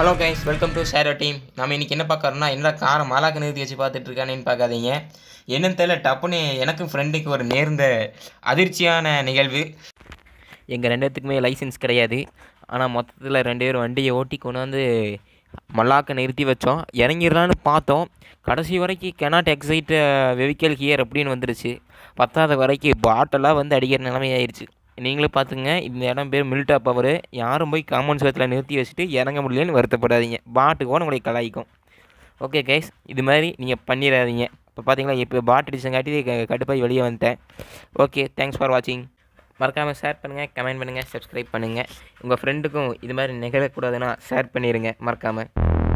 hello guys welcome to ஷேரோ team நம்ம இன்றைக்கி என்ன பார்க்கறோம்னா என்ன காரை மலாக்க நிறுத்தி வச்சு பார்த்துட்டு இருக்கானேன்னு பார்க்காதீங்க என்னன்னு தெரியல டப்புன்னு எனக்கும் ஃப்ரெண்டுக்கு ஒரு நேர்ந்த அதிர்ச்சியான நிகழ்வு எங்கள் ரெண்டு பேத்துக்குமே லைசன்ஸ் கிடையாது ஆனால் மொத்தத்தில் ரெண்டு பேரும் வண்டியை ஓட்டி கொண்டாந்து மல்லாக்க நிறுத்தி வச்சோம் இறங்கிடலான்னு பார்த்தோம் கடைசி வரைக்கும் கெனாட் எக்ஸைட் வெஹிக்கல் ஹியர் அப்படின்னு வந்துருச்சு பத்தாத வரைக்கும் பாட்டெல்லாம் வந்து அடிக்கிற நிலைமை ஆயிடுச்சு நீங்களே பார்த்துங்க இந்த இடம் பேர் மில்டா பவர் யாரும் போய் காம்பவுண்ட் சுவத்தில் நிறுத்தி வச்சுட்டு இறங்க முடியலன்னு வருத்தப்படாதீங்க பாட்டு கூட உங்களை கலாய்க்கும் ஓகே கைஸ் இது மாதிரி நீங்கள் பண்ணிடாதீங்க இப்போ பார்த்தீங்களா இப்போ பாட் அடிச்சங்காட்டி க- கடுப்பாய் வெளியே வந்துட்டேன் ஓகே தேங்க்ஸ் ஃபார் வாட்சிங் மறக்காமல் ஷேர் பண்ணுங்கள் கமெண்ட் பண்ணுங்கள் சப்ஸ்கிரைப் பண்ணுங்கள் உங்கள் ஃப்ரெண்டுக்கும் இது மாதிரி நிகழக்கூடாதுன்னா ஷேர் பண்ணிடுங்க மறக்காமல்